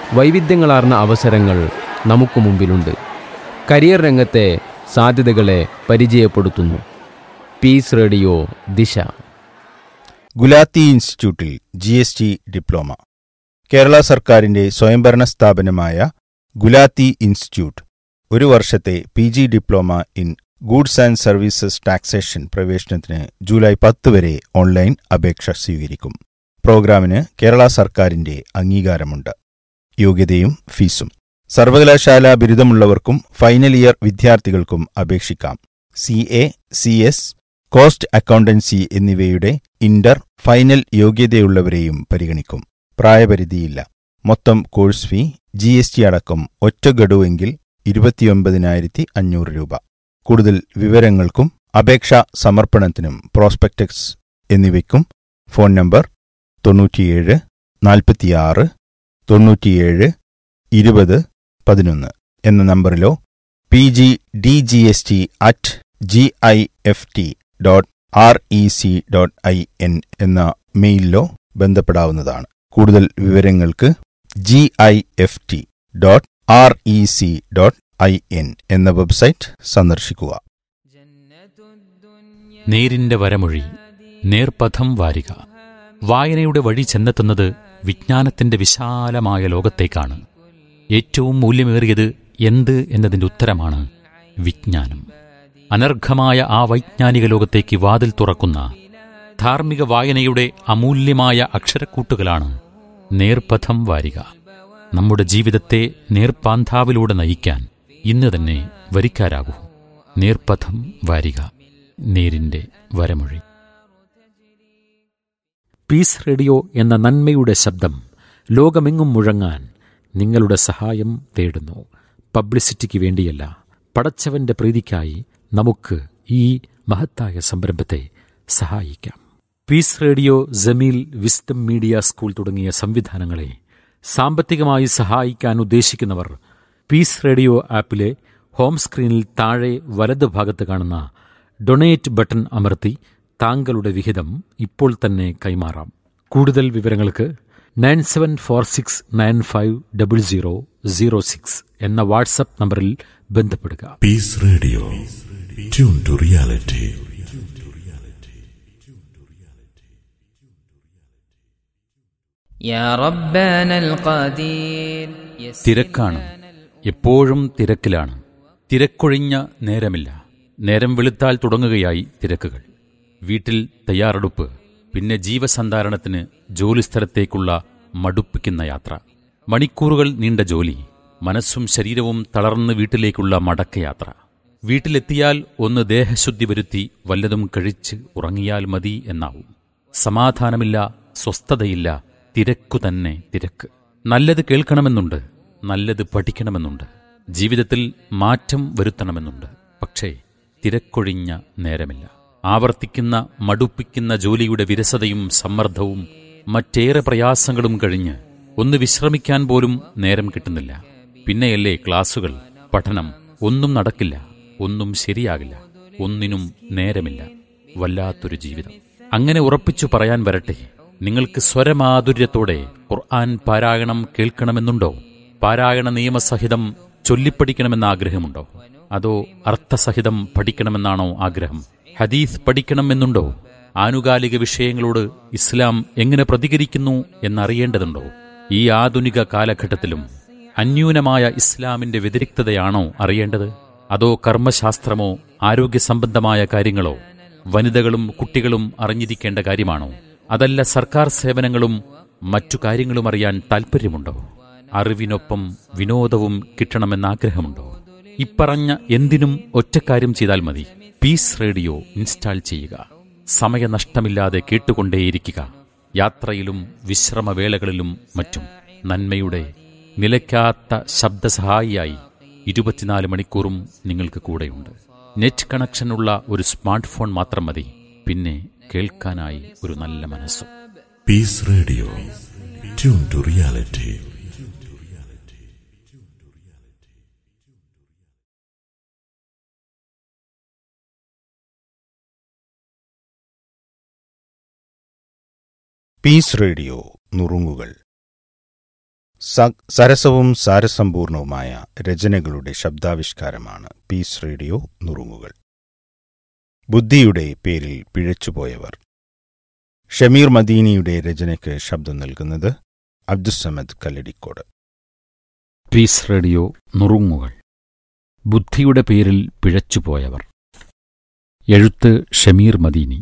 വൈവിധ്യങ്ങളാർന്ന അവസരങ്ങൾ നമുക്ക് മുമ്പിലുണ്ട് കരിയർ രംഗത്തെ സാധ്യതകളെ പരിചയപ്പെടുത്തുന്നു പീസ് റേഡിയോ ദിശ ഗുലാത്തി ഇൻസ്റ്റിറ്റ്യൂട്ടിൽ G S T diploma Kerala സർക്കാരിന്റെ സ്വയംഭരണ സ്ഥാപനമായ ഗുലാത്തി ഇൻസ്റ്റിറ്റ്യൂട്ട് ഒരു വർഷത്തെ P G diploma in goods and services taxation പ്രവേശനത്തിന് ജൂലൈ പത്ത് വരെ ഓൺലൈൻ അപേക്ഷ സ്വീകരിക്കും പ്രോഗ്രാമിന് കേരള സർക്കാരിന്റെ അംഗീകാരമുണ്ട് യോഗ്യതയും ഫീസും സർവകലാശാല ബിരുദമുള്ളവർക്കും ഫൈനൽ ഇയർ വിദ്യാർത്ഥികൾക്കും അപേക്ഷിക്കാം C A C S cost accountancy എന്നിവയുടെ ഇന്റർ ഫൈനൽ യോഗ്യതയുള്ളവരെയും പരിഗണിക്കും പ്രായപരിധിയില്ല മൊത്തം course fee G S T അടക്കം ഒറ്റ ഗഡുവെങ്കിൽ ഇരുപത്തിയൊമ്പതിനായിരത്തി അഞ്ഞൂറ് രൂപ കൂടുതൽ വിവരങ്ങൾക്കും അപേക്ഷാ സമർപ്പണത്തിനും പ്രോസ്പെക്ടക്സ് എന്നിവയ്ക്കും ഫോൺ നമ്പർ തൊണ്ണൂറ്റിയേഴ് നാൽപ്പത്തിയാറ് തൊണ്ണൂറ്റിയേഴ് ഇരുപത് പതിനൊന്ന് എന്ന നമ്പറിലോ P G D G S T at G I F T dot R E C dot I N എന്ന മെയിലിലോ ബന്ധപ്പെടാവുന്നതാണ് കൂടുതൽ വിവരങ്ങൾക്ക് G I F T dot R E C dot I N എന്ന വെബ്സൈറ്റ് സന്ദർശിക്കുക നേരിന്റെ വരമൊഴി നേർപഥം വാരിക വായനയുടെ വഴി ചെന്നെത്തുന്നത് വിജ്ഞാനത്തിന്റെ വിശാലമായ ലോകത്തേക്കാണ് ഏറ്റവും മൂല്യമേറിയത് എന്ത് എന്നതിന്റെ ഉത്തരമാണ് വിജ്ഞാനം അനർഘമായ ആ വൈജ്ഞാനിക ലോകത്തേക്ക് വാതിൽ തുറക്കുന്ന ധാർമ്മിക വായനയുടെ അമൂല്യമായ അക്ഷരക്കൂട്ടുകളാണ് നേർപഥം വാരിക നമ്മുടെ ജീവിതത്തെ നേർപ്പാന്താവിലൂടെ നയിക്കാൻ ഇന്ന് തന്നെ വരിക്കാരാകൂ നേർപഥം വാരിക നേരിന്റെ വരമൊഴി പീസ് റേഡിയോ എന്ന നന്മയുടെ ശബ്ദം ലോകമെങ്ങും മുഴങ്ങാൻ നിങ്ങളുടെ സഹായം തേടുന്നു പബ്ലിസിറ്റിക്ക് വേണ്ടിയല്ല പടച്ചവന്റെ പ്രീതിക്കായി നമുക്ക് ഈ മഹത്തായ സംരംഭത്തെ സഹായിക്കാം peace radio Jameel wisdom media school തുടങ്ങിയ സംവിധാനങ്ങളെ സാമ്പത്തികമായി സഹായിക്കാൻ ഉദ്ദേശിക്കുന്നവർ പീസ് റേഡിയോ ആപ്പിലെ ഹോം സ്ക്രീനിൽ താഴെ വലത് ഭാഗത്ത് കാണുന്ന ഡൊണേറ്റ് ബട്ടൺ അമർത്തി താങ്കളുടെ വിഹിതം ഇപ്പോൾ തന്നെ കൈമാറാം കൂടുതൽ വിവരങ്ങൾക്ക് nine seven four six nine five double zero zero six എന്ന വാട്സപ്പ് നമ്പറിൽ ബന്ധപ്പെടുക Peace Radio. Tune to reality. يا ربنا القدير തിരക്കാണ് എപ്പോഴും തിരക്കിലാണ് തിരക്കൊഴിഞ്ഞ നേരമില്ല നേരം വെളുത്താൽ തുടങ്ങുകയായി തിരക്കുകൾ വീട്ടിൽ തയ്യാറെടുപ്പ് പിന്നെ ജീവസന്ധാരണത്തിന് ജോലിസ്ഥലത്തേക്കുള്ള മടുപ്പിക്കുന്ന യാത്ര മണിക്കൂറുകൾ നീണ്ട ജോലി മനസ്സും ശരീരവും തളർന്ന് വീട്ടിലേക്കുള്ള മടക്കയാത്ര വീട്ടിലെത്തിയാൽ ഒന്ന് ദേഹശുദ്ധി വരുത്തി വല്ലതും കഴിച്ച് ഉറങ്ങിയാൽ മതി എന്നാവും സമാധാനമില്ല സ്വസ്ഥതയില്ല തിരക്കു തന്നെ തിരക്ക് നല്ലത് കേൾക്കണമെന്നുണ്ട് നല്ലത് പഠിക്കണമെന്നുണ്ട് ജീവിതത്തിൽ മാറ്റം വരുത്തണമെന്നുണ്ട് പക്ഷേ തിരക്കൊഴിഞ്ഞ നേരമില്ല ആവർത്തിക്കുന്ന മടുപ്പിക്കുന്ന ജോലിയുടെ വിരസതയും സമ്മർദ്ദവും മറ്റേറെ പ്രയാസങ്ങളും കഴിഞ്ഞ് ഒന്ന് വിശ്രമിക്കാൻ പോലും നേരം കിട്ടുന്നില്ല പിന്നെയല്ലേ ക്ലാസുകൾ പഠനം ഒന്നും നടക്കില്ല ഒന്നും ശരിയാകില്ല ഒന്നിനും നേരമില്ല വല്ലാത്തൊരു ജീവിതം അങ്ങനെ ഉറപ്പിച്ചു പറയാൻ വരട്ടെ നിങ്ങൾക്ക് സ്വരമാധുര്യത്തോടെ ഖുർആൻ പാരായണം കേൾക്കണമെന്നുണ്ടോ പാരായണ നിയമസഹിതം ചൊല്ലിപ്പഠിക്കണമെന്ന ആഗ്രഹമുണ്ടോ അതോ അർത്ഥസഹിതം പഠിക്കണമെന്നാണോ ആഗ്രഹം ഹദീസ് പഠിക്കണമെന്നുണ്ടോ ആനുകാലിക വിഷയങ്ങളോട് ഇസ്ലാം എങ്ങനെ പ്രതികരിക്കുന്നു എന്നറിയേണ്ടതുണ്ടോ ഈ ആധുനിക കാലഘട്ടത്തിലും അന്യൂനമായ ഇസ്ലാമിന്റെ വ്യതിരിക്തതയാണോ അറിയേണ്ടത് അതോ കർമ്മശാസ്ത്രമോ ആരോഗ്യ സംബന്ധമായ കാര്യങ്ങളോ വനിതകളും കുട്ടികളും അറിഞ്ഞിരിക്കേണ്ട കാര്യമാണോ അതല്ല സർക്കാർ സേവനങ്ങളും മറ്റു കാര്യങ്ങളും അറിയാൻ താൽപ്പര്യമുണ്ടോ അറിവിനൊപ്പം വിനോദവും കിട്ടണമെന്ന ആഗ്രഹമുണ്ടോ ഇപ്പറഞ്ഞ എന്തിനും ഒറ്റക്കാര്യം ചെയ്താൽ മതി പീസ് റേഡിയോ ഇൻസ്റ്റാൾ ചെയ്യുക സമയനഷ്ടമില്ലാതെ കേട്ടുകൊണ്ടേയിരിക്കുക യാത്രയിലും വിശ്രമവേളകളിലും മറ്റും നന്മയുടെ നിലയ്ക്കാത്ത ശബ്ദസഹായിയായി ഇരുപത്തിനാല് മണിക്കൂറും നിങ്ങൾക്ക് കൂടെയുണ്ട് നെറ്റ് കണക്ഷനുള്ള ഒരു സ്മാർട്ട് ഫോൺ മാത്രം മതി പിന്നെ കേൾക്കാനായി ഒരു നല്ല മനസ്സും Peace Radio. Tune to reality. Peace radio നുറുങ്ങുകൾ സ- സരസവും സാരസമ്പൂർണവുമായ രചനകളുടെ ശബ്ദാവിഷ്കാരമാണ് പീസ് റേഡിയോ നുറുങ്ങുകൾ ബുദ്ധിയുടെ പേരിൽ പിഴച്ചുപോയവർ ഷമീർ മദീനിയുടെ രചനയ്ക്ക് ശബ്ദം നൽകുന്നത് അബ്ദുസമദ് കല്ലടിക്കോട് പീസ് റേഡിയോ നുറുങ്ങുകൾ ബുദ്ധിയുടെ പേരിൽ പിഴച്ചുപോയവർ എഴുത്ത് ഷമീർ മദീനി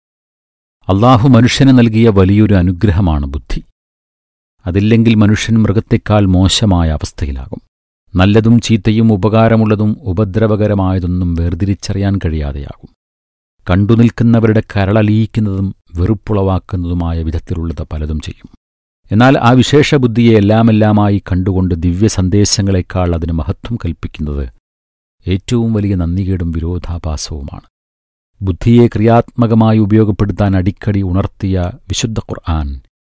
അള്ളാഹു മനുഷ്യന് നൽകിയ വലിയൊരു അനുഗ്രഹമാണ് ബുദ്ധി അതില്ലെങ്കിൽ മനുഷ്യൻ മൃഗത്തെക്കാൾ മോശമായ അവസ്ഥയിലാകും നല്ലതും ചീത്തയും ഉപകാരമുള്ളതും ഉപദ്രവകരമായതൊന്നും വേർതിരിച്ചറിയാൻ കഴിയാതെയാകും കണ്ടുനിൽക്കുന്നവരുടെ കരളലിയിക്കുന്നതും വെറുപ്പുളവാക്കുന്നതുമായ വിധത്തിലുള്ളത് പലതും ചെയ്യും എന്നാൽ ആ വിശേഷ ബുദ്ധിയെ എല്ലാമെല്ലാമായി കണ്ടുകൊണ്ട് ദിവ്യ സന്ദേശങ്ങളെക്കാൾ അതിന് മഹത്വം കൽപ്പിക്കുന്നത് ഏറ്റവും വലിയ നന്ദികേടും വിരോധാഭാസവുമാണ് ബുദ്ധിയെ ക്രിയാത്മകമായി ഉപയോഗപ്പെടുത്താൻ അടിക്കടി ഉണർത്തിയ വിശുദ്ധ ഖുർആൻ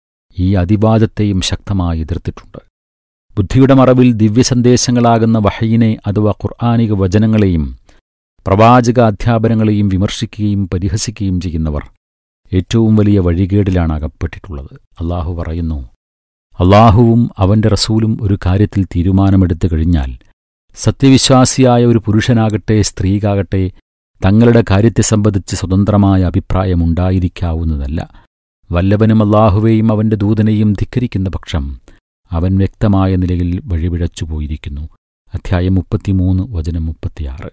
ഈ അതിവാദത്തെയും ശക്തമായി എതിർത്തിട്ടുണ്ട് ബുദ്ധിയുടെ മറവിൽ ദിവ്യസന്ദേശങ്ങളാകുന്ന വഹയിനെ അഥവാ ഖുർആാനിക വചനങ്ങളെയും പ്രവാചക അധ്യാപനങ്ങളെയും വിമർശിക്കുകയും പരിഹസിക്കുകയും ചെയ്യുന്നവർ ഏറ്റവും വലിയ വഴികേടിലാണ് അകപ്പെട്ടിട്ടുള്ളത് അള്ളാഹു പറയുന്നു അള്ളാഹുവും അവന്റെ റസൂലും ഒരു കാര്യത്തിൽ തീരുമാനമെടുത്തു കഴിഞ്ഞാൽ സത്യവിശ്വാസിയായ ഒരു പുരുഷനാകട്ടെ സ്ത്രീകാകട്ടെ തങ്ങളുടെ കാര്യത്തെ സംബന്ധിച്ച് സ്വതന്ത്രമായ അഭിപ്രായമുണ്ടായിരിക്കാവുന്നതല്ല വല്ലവനും അള്ളാഹുവേയും അവന്റെ ദൂതനെയും ധിക്കരിക്കുന്ന പക്ഷം അവൻ വ്യക്തമായ നിലയിൽ വഴിപിഴച്ചു പോയിരിക്കുന്നു അധ്യായം മുപ്പത്തിമൂന്ന് വചനം മുപ്പത്തിയാറ്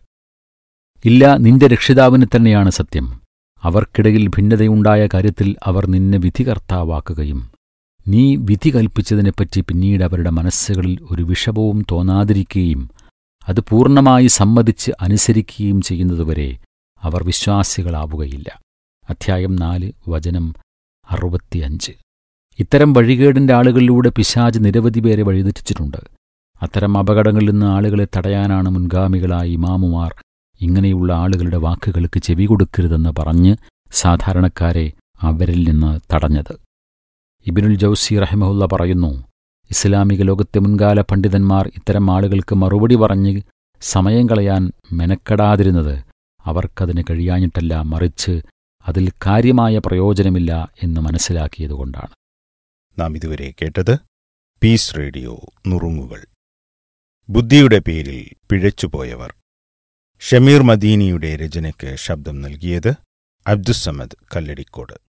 ഇല്ല നിന്റെ രക്ഷിതാവിന് തന്നെയാണ് സത്യം അവർക്കിടയിൽ ഭിന്നതയുണ്ടായ കാര്യത്തിൽ അവർ നിന്നെ വിധികർത്താവാക്കുകയും നീ വിധി കൽപ്പിച്ചതിനെപ്പറ്റി പിന്നീട് അവരുടെ മനസ്സുകളിൽ ഒരു വിഷമവും തോന്നാതിരിക്കുകയും അത് പൂർണ്ണമായി സമ്മതിച്ച് അനുസരിക്കുകയും ചെയ്യുന്നതുവരെ അവർ വിശ്വാസികളാവുകയില്ല അധ്യായം നാല് വചനം അറുപത്തിയഞ്ച് ഇത്തരം വഴികേടിന്റെ ആളുകളിലൂടെ പിശാജ് നിരവധി പേരെ വഴിതെറ്റിച്ചിട്ടുണ്ട് അത്തരം അപകടങ്ങളിൽ നിന്ന് ആളുകളെ തടയാനാണ് മുൻഗാമികളായ ഇമാമുമാർ ഇങ്ങനെയുള്ള ആളുകളുടെ വാക്കുകൾക്ക് ചെവി കൊടുക്കരുതെന്ന് പറഞ്ഞ് സാധാരണക്കാരെ അവരിൽ നിന്ന് തടഞ്ഞത് ഇബിനുൽ ജൗസി റഹിമഹുല്ല പറയുന്നു ഇസ്ലാമിക ലോകത്തെ മുൻകാല പണ്ഡിതന്മാർ ഇത്തരം ആളുകൾക്ക് മറുപടി പറഞ്ഞ് സമയം കളയാൻ മെനക്കെടാതിരുന്നത് അവർക്കതിന് കഴിയാഞ്ഞിട്ടല്ല മറിച്ച് അതിൽ കാര്യമായ പ്രയോജനമില്ല എന്ന് മനസ്സിലാക്കിയതുകൊണ്ടാണ് നാം ഇതുവരെ കേട്ടത് പീസ് റേഡിയോ നുറുങ്ങുകൾ ബുദ്ധിയുടെ പേരിൽ പിഴച്ചുപോയവർ ഷമീർ മദീനിയുടെ രചനയ്ക്ക് ശബ്ദം നൽകിയത് അബ്ദുസമദ് കല്ലടിക്കോട്